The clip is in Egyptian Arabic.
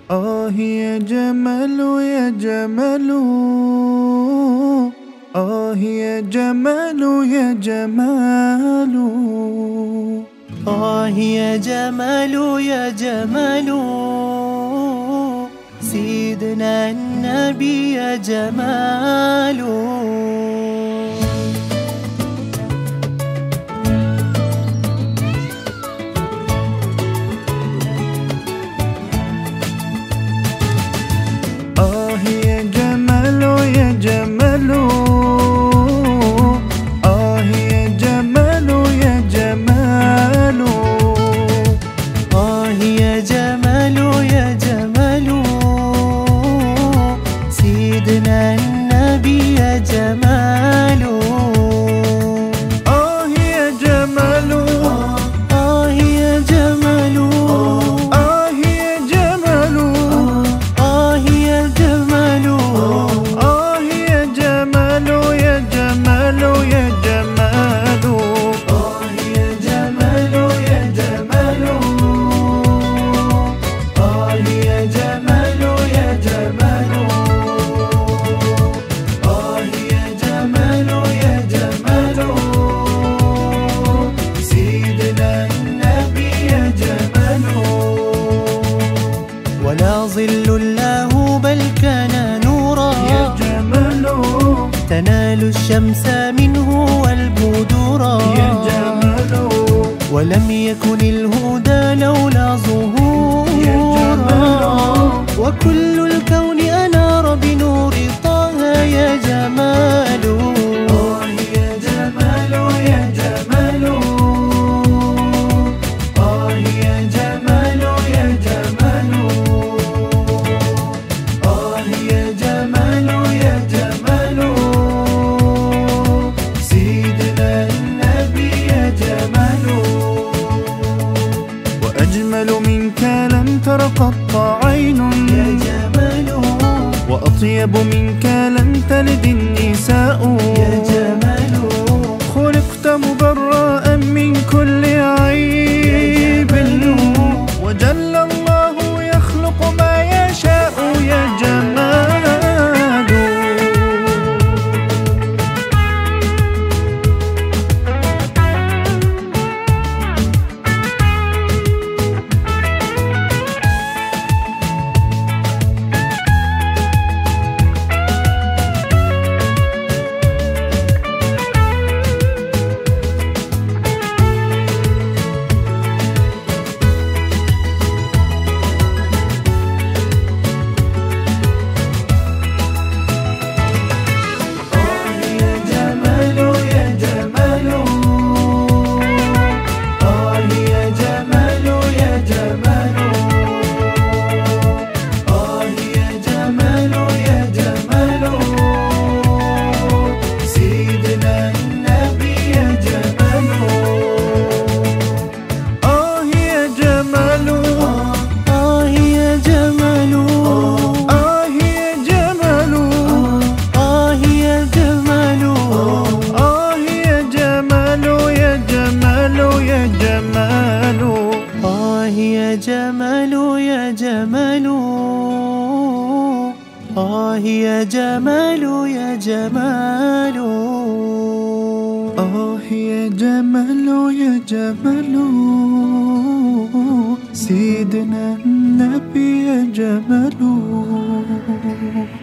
آه يا جمال يا جمال آه يا جمال يا جمال آه يا جمال يا جمال سيدنا النبي يا جمال آه يا جمال يا جمال آه يا جمال يا جمال آه يا جمال يا جمال سيدنا النبي يا جمال آه يا جمال آه يا جمال آه يا جمال آه يا جمال آه يا جمال يا جمال يا جمال آه يا جمال يا جمال آه يا جمال يا جمال آه يا جمال يا جمال سيدنا النبي يا جمال ولا ظل له بل كان نورا يا جمال تنال الشمس منه والبدورا يا جمال ولم يكن الهدى لولا ظهورا يا جمال. وكل الكون أنار بنور طه يا جمال آه يا جمال يا جمال آه يا جمال يا جمال آه يا جمال يا جمال سيدنا النبي يا جمال وأجمل منك لم تر قط عين يا جمال وأطيب منك لم تلد النساء يا جمال خلقت مبرأ من كل عيب وجل الله يخلق ما يشاء يا جمال يا جمال يا جمال آه يا جمال يا جمال آه يا جمال يا جمال سيدنا النبي يا جمال آه يا جمال آه يا جمال آه يا جمال آه يا جمال آه يا جمال يا جمال يا جمال آه يا جمال يا جمال آه يا جمال يا جمال آه يا جمال يا جمال سيدنا النبي يا جمال